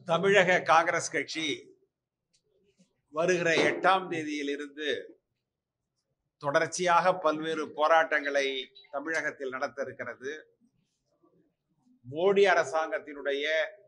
தமிழக காங்கிரஸ் கட்சி வருகிற எட்டாம் தேதியிலிருந்து தொடர்ச்சியாக பல்வேறு போராட்டங்களை தமிழகத்தில் நடத்த இருக்கிறது மோடி அரசாங்கத்தினுடைய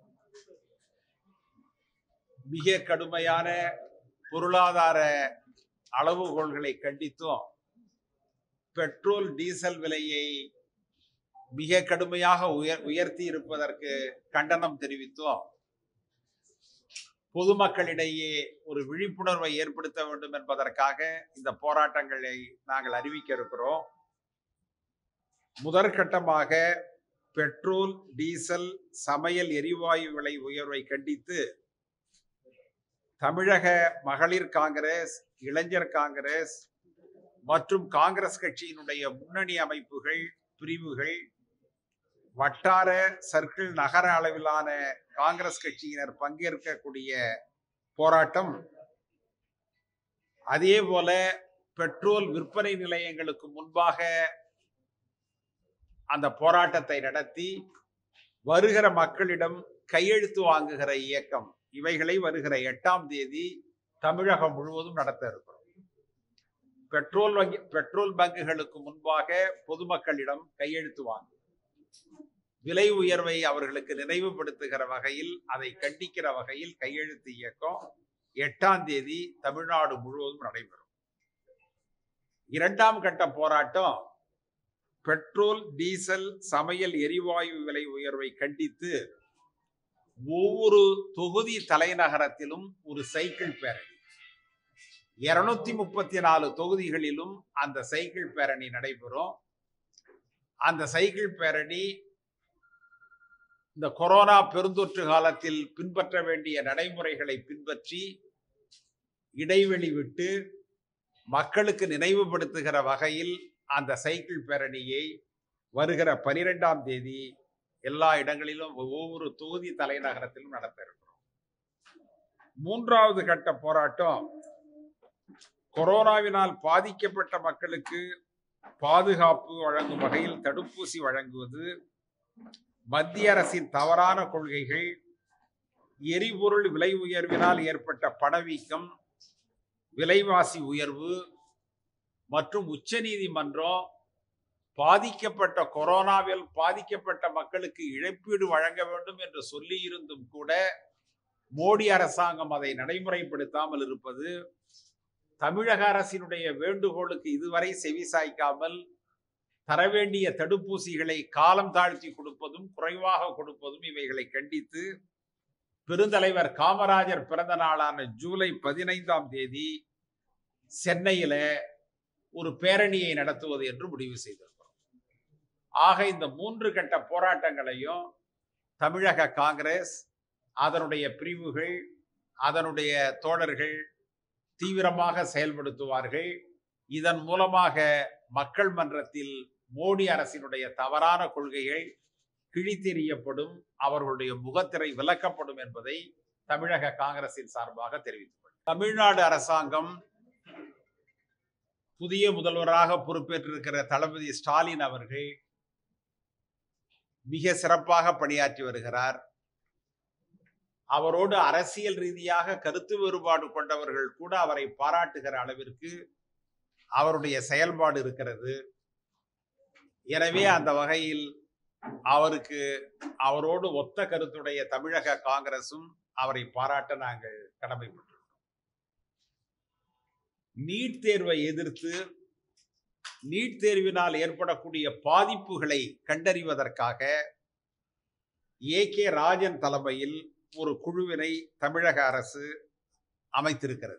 மிக கடுமையான பொருளாதார அளவுகோல்களை கண்டித்தும் பெட்ரோல் டீசல் விலையை மிக கடுமையாக உயர் உயர்த்தி இருப்பதற்கு கண்டனம் தெரிவித்தோம் பொதுமக்களிடையே ஒரு விழிப்புணர்வை ஏற்படுத்த வேண்டும் என்பதற்காக இந்த போராட்டங்களை நாங்கள் அறிவிக்க இருக்கிறோம் முதற்கட்டமாக பெட்ரோல் டீசல் சமையல் எரிவாயு விலை உயர்வை கண்டித்து தமிழக மகளிர் காங்கிரஸ் இளைஞர் காங்கிரஸ் மற்றும் காங்கிரஸ் கட்சியினுடைய முன்னணி அமைப்புகள் பிரிவுகள் வட்டார சர்க்கிள் நகர அளவிலான காங்கிரஸ் கட்சியினர் பங்கேற்கக்கூடிய போராட்டம் அதே போல பெட்ரோல் விற்பனை நிலையங்களுக்கு முன்பாக அந்த போராட்டத்தை நடத்தி வருகிற மக்களிடம் கையெழுத்து வாங்குகிற இயக்கம் இவைகளை வருகிற எட்டாம் தேதி தமிழகம் முழுவதும் நடத்த இருக்கிறோம் பெட்ரோல் வங்கி பெட்ரோல் பங்குகளுக்கு முன்பாக பொதுமக்களிடம் கையெழுத்து வாங்கும் விலை உயர்வை அவர்களுக்கு நினைவுபடுத்துகிற வகையில் அதை கண்டிக்கிற வகையில் கையெழுத்து இயக்கம் எட்டாம் தேதி தமிழ்நாடு முழுவதும் நடைபெறும் இரண்டாம் கட்ட போராட்டம் பெட்ரோல் டீசல் சமையல் எரிவாயு விலை உயர்வை கண்டித்து ஒவ்வொரு தொகுதி தலைநகரத்திலும் ஒரு சைக்கிள் பேரணி இருநூத்தி முப்பத்தி நாலு தொகுதிகளிலும் அந்த சைக்கிள் பேரணி நடைபெறும் அந்த சைக்கிள் பேரணி இந்த கொரோனா பெருந்தொற்று காலத்தில் பின்பற்ற வேண்டிய நடைமுறைகளை பின்பற்றி இடைவெளி விட்டு மக்களுக்கு நினைவுபடுத்துகிற வகையில் அந்த சைக்கிள் பேரணியை வருகிற பனிரெண்டாம் தேதி எல்லா இடங்களிலும் ஒவ்வொரு தொகுதி தலைநகரத்திலும் நடத்த இருக்கிறோம் மூன்றாவது கட்ட போராட்டம் கொரோனாவினால் பாதிக்கப்பட்ட மக்களுக்கு பாதுகாப்பு வழங்கும் வகையில் தடுப்பூசி வழங்குவது மத்திய அரசின் தவறான கொள்கைகள் எரிபொருள் விலை உயர்வினால் ஏற்பட்ட பணவீக்கம் விலைவாசி உயர்வு மற்றும் உச்சநீதிமன்றம் பாதிக்கப்பட்ட கொரோனாவில் பாதிக்கப்பட்ட மக்களுக்கு இழப்பீடு வழங்க வேண்டும் என்று சொல்லி இருந்தும் கூட மோடி அரசாங்கம் அதை நடைமுறைப்படுத்தாமல் இருப்பது தமிழக அரசினுடைய வேண்டுகோளுக்கு இதுவரை செவிசாய்க்காமல் தர வேண்டிய தடுப்பூசிகளை காலம் தாழ்த்தி கொடுப்பதும் குறைவாக கொடுப்பதும் இவைகளை கண்டித்து பெருந்தலைவர் காமராஜர் பிறந்த நாளான ஜூலை பதினைந்தாம் தேதி சென்னையில ஒரு பேரணியை நடத்துவது என்று முடிவு செய்திருக்கிறோம் ஆக இந்த மூன்று கட்ட போராட்டங்களையும் தமிழக காங்கிரஸ் அதனுடைய பிரிவுகள் அதனுடைய தோழர்கள் தீவிரமாக செயல்படுத்துவார்கள் இதன் மூலமாக மக்கள் மன்றத்தில் மோடி அரசினுடைய தவறான கொள்கைகள் கிழித்தெறியப்படும் அவர்களுடைய முகத்திரை விலக்கப்படும் என்பதை தமிழக காங்கிரசின் சார்பாக தெரிவித்துள்ளது தமிழ்நாடு அரசாங்கம் புதிய முதல்வராக பொறுப்பேற்றிருக்கிற தளபதி ஸ்டாலின் அவர்கள் மிக சிறப்பாக பணியாற்றி வருகிறார் அவரோடு அரசியல் ரீதியாக கருத்து வேறுபாடு கொண்டவர்கள் கூட அவரை பாராட்டுகிற அளவிற்கு அவருடைய செயல்பாடு இருக்கிறது எனவே அந்த வகையில் அவருக்கு அவரோடு ஒத்த கருத்துடைய தமிழக காங்கிரசும் அவரை பாராட்ட நாங்கள் கடமைப்பட்டிருக்கிறோம் நீட் தேர்வை எதிர்த்து நீட் தேர்வினால் ஏற்படக்கூடிய பாதிப்புகளை கண்டறிவதற்காக ஏ கே ராஜன் தலைமையில் ஒரு குழுவினை தமிழக அரசு அமைத்திருக்கிறது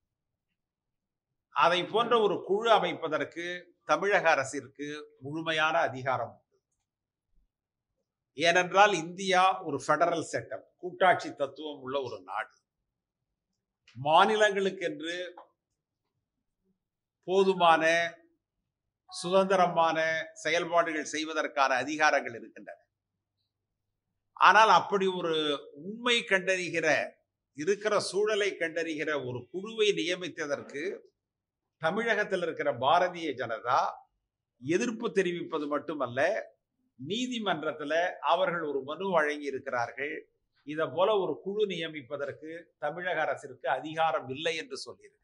அதை போன்ற ஒரு குழு அமைப்பதற்கு தமிழக அரசிற்கு முழுமையான அதிகாரம் உண்டு ஏனென்றால் இந்தியா ஒரு ஃபெடரல் செட்டப் கூட்டாட்சி தத்துவம் உள்ள ஒரு நாடு மாநிலங்களுக்கென்று போதுமான சுதந்திரமான செயல்பாடுகள் செய்வதற்கான அதிகாரங்கள் இருக்கின்றன ஆனால் அப்படி ஒரு உண்மை கண்டறிகிற இருக்கிற சூழலை கண்டறிகிற ஒரு குழுவை நியமித்ததற்கு தமிழகத்தில் இருக்கிற பாரதிய ஜனதா எதிர்ப்பு தெரிவிப்பது மட்டுமல்ல நீதிமன்றத்துல அவர்கள் ஒரு மனு வழங்கி இருக்கிறார்கள் இதை போல ஒரு குழு நியமிப்பதற்கு தமிழக அரசிற்கு அதிகாரம் இல்லை என்று சொல்லியிருக்கிறார்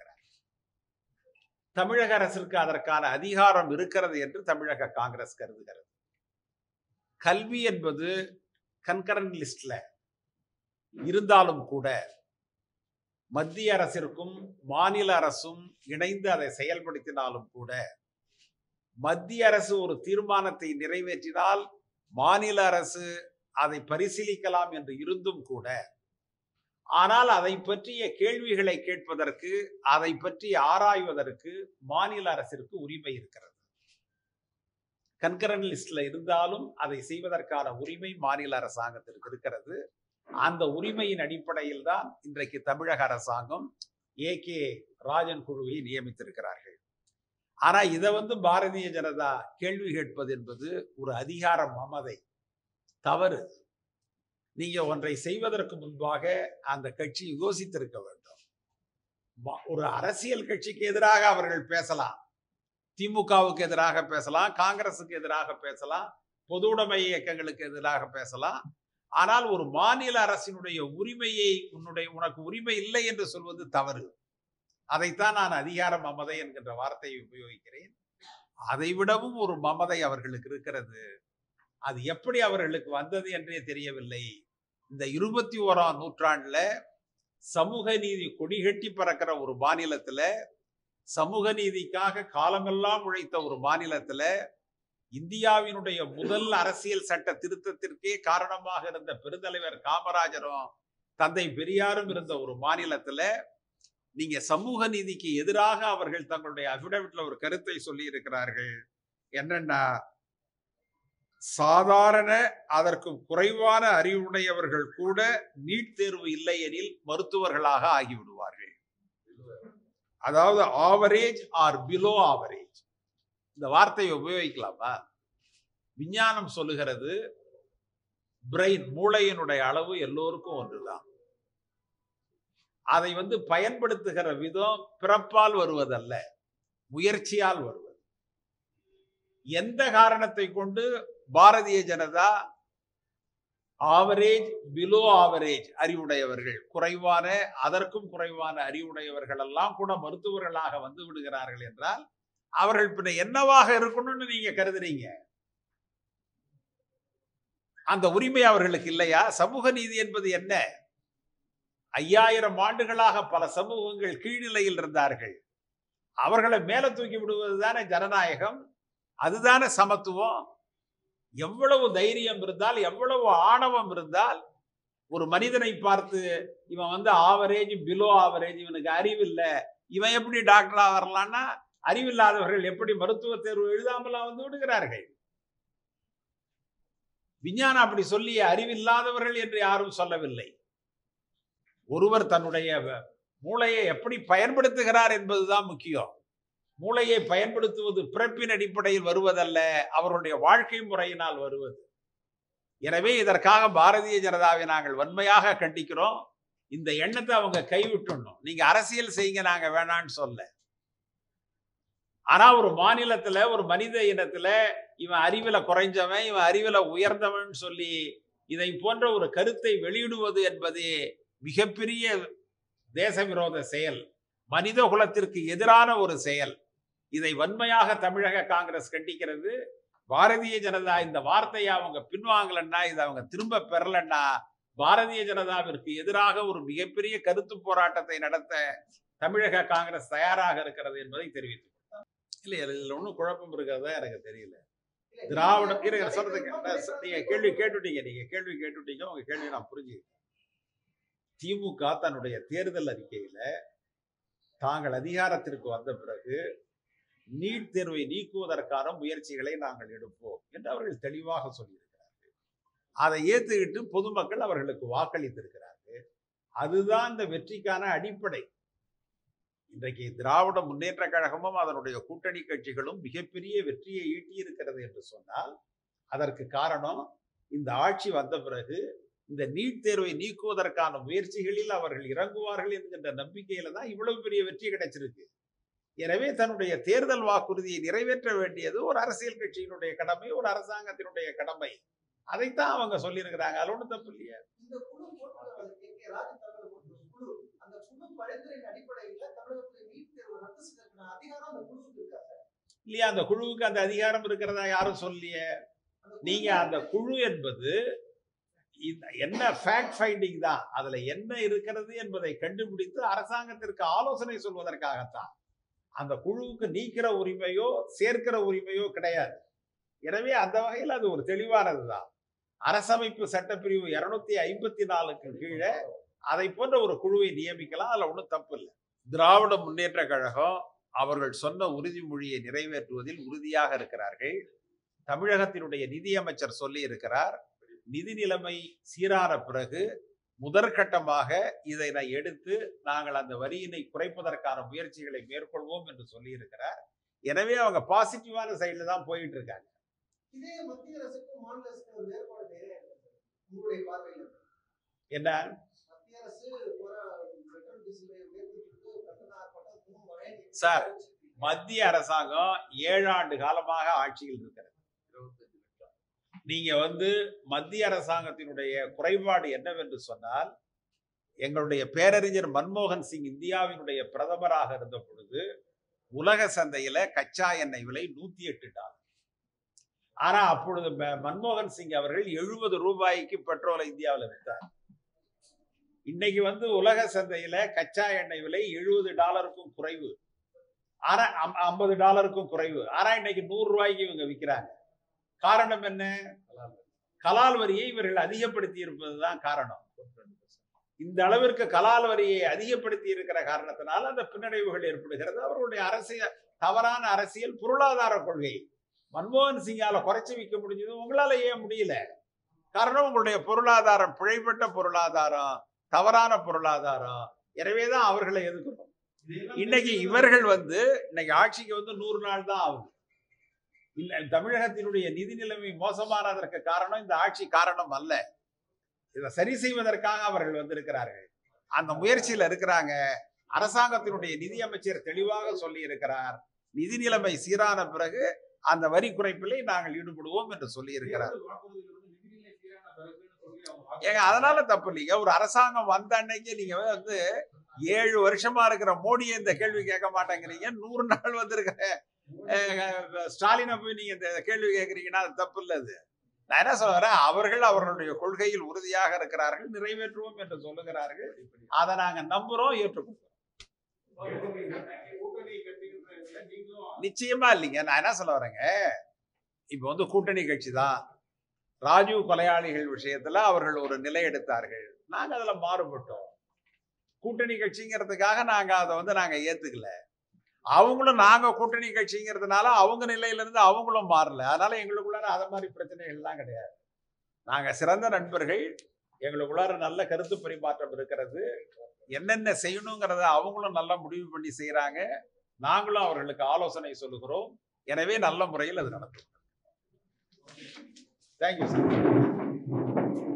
தமிழக அரசிற்கு அதற்கான அதிகாரம் இருக்கிறது என்று தமிழக காங்கிரஸ் கருதுகிறது கல்வி என்பது கன்கரண்ட் லிஸ்ட்ல இருந்தாலும் கூட மத்திய அரசிற்கும் மாநில அரசும் இணைந்து அதை செயல்படுத்தினாலும் கூட மத்திய அரசு ஒரு தீர்மானத்தை நிறைவேற்றினால் மாநில அரசு அதை பரிசீலிக்கலாம் என்று இருந்தும் கூட ஆனால் அதை பற்றிய கேள்விகளை கேட்பதற்கு அதை பற்றி ஆராய்வதற்கு மாநில அரசிற்கு உரிமை இருக்கிறது கன்கரண்ட் லிஸ்ட்ல இருந்தாலும் அதை செய்வதற்கான உரிமை மாநில அரசாங்கத்திற்கு இருக்கிறது அந்த உரிமையின் அடிப்படையில் தான் இன்றைக்கு தமிழக அரசாங்கம் ஏ கே ராஜன் குழுவை நியமித்திருக்கிறார்கள் ஆனா இதை வந்து பாரதிய ஜனதா கேள்வி கேட்பது என்பது ஒரு அதிகார மமதை தவறு நீங்க ஒன்றை செய்வதற்கு முன்பாக அந்த கட்சி யோசித்திருக்க வேண்டும் ம- ஒரு அரசியல் கட்சிக்கு எதிராக அவர்கள் பேசலாம் திமுகவுக்கு எதிராக பேசலாம் காங்கிரசுக்கு எதிராக பேசலாம் பொது உடைமை இயக்கங்களுக்கு எதிராக பேசலாம் ஆனால் ஒரு மாநில அரசினுடைய உரிமையை உன்னுடைய உனக்கு உரிமை இல்லை என்று சொல்வது தவறு அதைத்தான் நான் அதிகார மமதை என்கின்ற வார்த்தையை உபயோகிக்கிறேன் அதை விடவும் ஒரு மமதை அவர்களுக்கு இருக்கிறது அது எப்படி அவர்களுக்கு வந்தது என்றே தெரியவில்லை இந்த இருபத்தி ஓராம் நூற்றாண்டுல சமூக நீதி கொடிகட்டி பறக்கிற ஒரு மாநிலத்துல சமூக நீதிக்காக காலமெல்லாம் உழைத்த ஒரு மாநிலத்துல இந்தியாவினுடைய முதல் அரசியல் சட்ட திருத்தத்திற்கே காரணமாக இருந்த பெருந்தலைவர் காமராஜரும் தந்தை பெரியாரும் இருந்த ஒரு மாநிலத்துல நீங்க சமூக நீதிக்கு எதிராக அவர்கள் தங்களுடைய அபிடவிட்ல ஒரு கருத்தை சொல்லி இருக்கிறார்கள் என்னன்னா சாதாரண அதற்கு குறைவான அறிவுடையவர்கள் கூட நீட் தேர்வு இல்லை எனில் மருத்துவர்களாக ஆகிவிடுவார்கள் அதாவது ஆவரேஜ் ஆர் பிலோ ஆவரேஜ் இந்த வார்த்தையை உபயோகிக்கலாமா விஞ்ஞானம் சொல்லுகிறது பிரெயின் மூளையினுடைய அளவு எல்லோருக்கும் ஒன்றுதான் அதை வந்து பயன்படுத்துகிற விதம் பிறப்பால் வருவதல்ல முயற்சியால் வருவது எந்த காரணத்தை கொண்டு Bharatiya Janata average below average அறிவுடையவர்கள் குறைவான அதற்கும் குறைவான அறிவுடையவர்கள் எல்லாம் கூட மருத்துவர்களாக வந்து விடுகிறார்கள் என்றால் அவர்கள் பின்ன என்னவாக இருக்கணும்னு நீங்க கருதுறீங்க அந்த உரிமை அவர்களுக்கு இல்லையா சமூக நீதி என்பது என்ன ஐயாயிரம் ஆண்டுகளாக பல சமூகங்கள் கீழ்நிலையில் இருந்தார்கள் அவர்களை மேல தூக்கி விடுவது தானே ஜனநாயகம் அதுதானே சமத்துவம் எவ்வளவு தைரியம் இருந்தால் எவ்வளவு ஆணவம் இருந்தால் ஒரு மனிதனை பார்த்து இவன் வந்து ஆவரேஜ் பிலோ ஆவரேஜ் இவனுக்கு அறிவு இல்லை இவன் எப்படி டாக்டரா வரலான்னா அறிவில்லாதவர்கள் எப்படி மருத்துவ தேர்வு எழுதாமலா வந்து விடுகிறார்கள் விஞ்ஞானம் அப்படி சொல்லி அறிவில்லாதவர்கள் என்று யாரும் சொல்லவில்லை ஒருவர் தன்னுடைய வ- மூளையை எப்படி பயன்படுத்துகிறார் என்பதுதான் முக்கியம் மூளையை பயன்படுத்துவது பிறப்பின் அடிப்படையில் வருவதல்ல அவருடைய வாழ்க்கை முறையினால் வருவது எனவே இதற்காக பாரதிய ஜனதாவை நாங்கள் வன்மையாக கண்டிக்கிறோம் இந்த எண்ணத்தை அவங்க கைவிட்டுடணும் நீங்க அரசியல் செய்யுங்க நாங்க வேணான்னு சொல்ல ஆனா ஒரு மாநிலத்துல ஒரு மனித இனத்துல இவன் அறிவில குறைஞ்சவன் இவன் அறிவில உயர்ந்தவன் சொல்லி இதை போன்ற ஒரு கருத்தை வெளியிடுவது என்பது மிகப்பெரிய தேச விரோத செயல் மனித குலத்திற்கு எதிரான ஒரு செயல் இதை வன்மையாக தமிழக காங்கிரஸ் கண்டிக்கிறது பாரதிய ஜனதா இந்த வார்த்தையை அவங்க பின்வாங்கலன்னா இதை அவங்க திரும்ப பெறலன்னா பாரதிய ஜனதாவிற்கு எதிராக ஒரு மிகப்பெரிய கருத்து போராட்டத்தை நடத்த தமிழக காங்கிரஸ் தயாராக இருக்கிறது என்பதை தெரிவித்துக் கொண்டார் இல்லை இதுல ஒன்றும் குழப்பம் இருக்கிறதா எனக்கு தெரியல திராவிடம் இருங்க சொல்றதுக்கு நான் சொ- நீங்க கேள்வி கேட்டுட்டீங்க நீங்க கேள்வி கேட்டுட்டீங்க உங்க கேள்வி நான் புரிஞ்சுக்கிட்டேன் திமுக தன்னுடைய தேர்தல் அறிக்கையில தாங்கள் அதிகாரத்திற்கு வந்த பிறகு நீட் தேர்வை நீக்குவதற்கான முயற்சிகளை நாங்கள் எடுப்போம் என்று அவர்கள் தெளிவாக சொல்லியிருக்கிறார்கள் அதை ஏத்துக்கிட்டு பொதுமக்கள் அவர்களுக்கு வாக்களித்திருக்கிறார்கள் அதுதான் இந்த வெற்றிக்கான அடிப்படை இன்றைக்கு திராவிட முன்னேற்ற கழகமும் அதனுடைய கூட்டணி கட்சிகளும் மிகப்பெரிய வெற்றியை ஈட்டியிருக்கிறது என்று சொன்னால் அதற்கு காரணம் இந்த ஆட்சி வந்த பிறகு இந்த நீட் தேர்வை நீக்குவதற்கான முயற்சிகளில் அவர்கள் இறங்குவார்கள் என்கின்ற நம்பிக்கையில தான் இவ்வளவு பெரிய வெற்றி கிடைச்சிருக்கு எனவே தன்னுடைய தேர்தல் வாக்குறுதியை நிறைவேற்ற வேண்டியது ஒரு அரசியல் கட்சியினுடைய கடமை ஒரு அரசாங்கத்தினுடைய கடமை அதைத்தான் அவங்க சொல்லியிருக்கிறாங்க அது ஒன்றும் தப்பு இல்லையா இந்த குழு போட்டிருக்காங்க கே கே ராஜன் தலைமையில போட்டிருக்க குழு அந்த குழு பரிந்துரையின் அடிப்படையில தமிழகத்தில் நீட் தேர்வு ரத்து செய்வதற்கான அதிகாரம் அந்த குழுவுக்கு இருக்கா சார் இல்லையா அந்த குழுவுக்கு அந்த அதிகாரம் இருக்கிறதா யாரும் சொல்லியே அந்த குழு நீங்க அந்த குழு என்பது இந்த- என்ன ஃபேக்ட் ஃபைண்டிங் தான் அதுல என்ன இருக்கிறது என்பதை கண்டுபிடித்து அரசாங்கத்திற்கு ஆலோசனை சொல்வதற்காகத்தான் அந்த குழுவுக்கு நீக்கிற உரிமையோ சேர்க்கிற உரிமையோ கிடையாது எனவே அந்த வகையில் அது ஒரு தெளிவானது தான் அரசமைப்பு சட்டப்பிரிவு இருநூத்தி ஐம்பத்தி நாலுக்கு கீழே அதை போன்ற ஒரு குழுவை நியமிக்கலாம் அதுல ஒன்றும் தப்பு இல்லை திராவிட முன்னேற்ற கழகம் அவர்கள் சொன்ன உறுதிமொழியை நிறைவேற்றுவதில் உறுதியாக இருக்கிறார்கள் தமிழகத்தினுடைய நிதியமைச்சர் சொல்லி இருக்கிறார் நிதி நிலைமை சீரான பிறகு முதற்கட்டமாக இதை நான் எடுத்து நாங்கள் அந்த வரியினை குறைப்பதற்கான முயற்சிகளை மேற்கொள்வோம் என்று சொல்லி இருக்கிறார் எனவே அவங்க பாசிட்டிவான சைடில் தான் போயிட்டு இருக்காங்க இதே மத்திய அரசுக்கும் மாநில அரசுக்கும் ஒரு வேறுபாடு நிறைய இருக்கு சார். உங்களுடைய பார்வையில் என்ன மத்திய அரசு போற பெட்ரோல் டீசல் உயர்த்திட்டு கட்டண ஆர்ப்பாட்டம் மூணு வரை சார், மத்திய அரசாங்கம் ஏழாண்டு காலமாக ஆட்சியில் இருக்கிறது நீங்க வந்து மத்திய அரசாங்கத்தினுடைய குறைபாடு என்னவென்று சொன்னால் எங்களுடைய பேரறிஞர் மன்மோகன் சிங் இந்தியாவினுடைய பிரதமராக இருந்த பொழுது உலக சந்தையில கச்சா எண்ணெய் விலை நூத்தி எட்டு டாலர் ஆனா அப்பொழுது ம- மன்மோகன் சிங் அவர்கள் எழுபது ரூபாய்க்கு பெட்ரோலை இந்தியாவில் விற்றார் இன்னைக்கு வந்து உலக சந்தையில கச்சா எண்ணெய் விலை எழுபது டாலருக்கும் குறைவு ஆனா அம்- ஐம்பது டாலருக்கும் குறைவு ஆனா இன்னைக்கு நூறு ரூபாய்க்கு இவங்க விற்கிறாங்க காரணம் என்ன கலால் வரியை இவர்கள் அதிகப்படுத்தி இருப்பதுதான் காரணம் இந்த அளவிற்கு கலால் வரியை அதிகப்படுத்தி இருக்கிற காரணத்தினால அந்த பின்னடைவுகள் ஏற்படுகிறது அவர்களுடைய அரசியல் தவறான அரசியல் பொருளாதார கொள்கை மன்மோகன் சிங்கால குறைச்சு விற்க முடிஞ்சது உங்களால ஏன் முடியல காரணம் உங்களுடைய பொருளாதாரம் பிழைப்பட்ட பொருளாதாரம் தவறான பொருளாதாரம் எனவேதான் அவர்களை எதிர்க்கணும் இன்னைக்கு இவர்கள் வந்து இன்னைக்கு ஆட்சிக்கு வந்து நூறு நாள் தான் ஆகுது இல்ல தமிழகத்தினுடைய நிதி நிலைமை மோசமானதற்கு காரணம் இந்த ஆட்சி காரணம் அல்ல இதை சரி செய்வதற்காக அவர்கள் வந்திருக்கிறார்கள் அந்த முயற்சியில இருக்கிறாங்க அரசாங்கத்தினுடைய நிதி அமைச்சர் தெளிவாக சொல்லி இருக்கிறார் நிதி நிலைமை சீரான பிறகு அந்த வரி குறைப்பிலே நாங்கள் ஈடுபடுவோம் என்று சொல்லி இருக்கிறார் ஏங்க அதனால தப்பு இல்லைங்க ஒரு அரசாங்கம் வந்த அன்னைக்கு நீங்க வந்து ஏழு வருஷமா இருக்கிற மோடியை இந்த கேள்வி கேட்க மாட்டேங்கிறீங்க நூறு நாள் வந்திருக்கிற அஹ், ஸ்டாலினை போய் நீங்க இந்த கேள்வி கேட்கறீங்கன்னா அது தப்பு இல்ல அது நான் என்ன சொல்றேன் அவர்கள் அவர்களுடைய கொள்கையில் உறுதியாக இருக்கிறார்கள் நிறைவேற்றுவோம் என்று சொல்லுகிறார்கள் அதை நாங்க நம்புறோம் ஏற்றுக்கொள்கிறோம் நிச்சயமா இல்லைங்க நான் என்ன சொல்ல வரேங்க இப்ப வந்து கூட்டணி கட்சி தான் ராஜீவ் கொலையாளிகள் விஷயத்துல அவர்கள் ஒரு நிலை எடுத்தார்கள் நாங்க அதுல மாறுபட்டோம் கூட்டணி கட்சிங்கிறதுக்காக நாங்க அதை வந்து நாங்க ஏத்துக்கல அவங்களும் நாங்க கூட்டணி கட்சிங்கிறதுனால அவங்க நிலையில இருந்து அவங்களும் மாறல அதனால எங்களுக்குள்ளார அத மாதிரி பிரச்சனைகள்லாம் கிடையாது நாங்க சிறந்த நண்பர்கள் எங்களுக்குள்ளார நல்ல கருத்து பரிமாற்றம் இருக்கிறது என்னென்ன செய்யணுங்கிறத அவங்களும் நல்லா முடிவு பண்ணி செய்றாங்க நாங்களும் அவர்களுக்கு ஆலோசனை சொல்லுகிறோம் எனவே நல்ல முறையில் அது நடக்கும் தேங்க்யூ சார்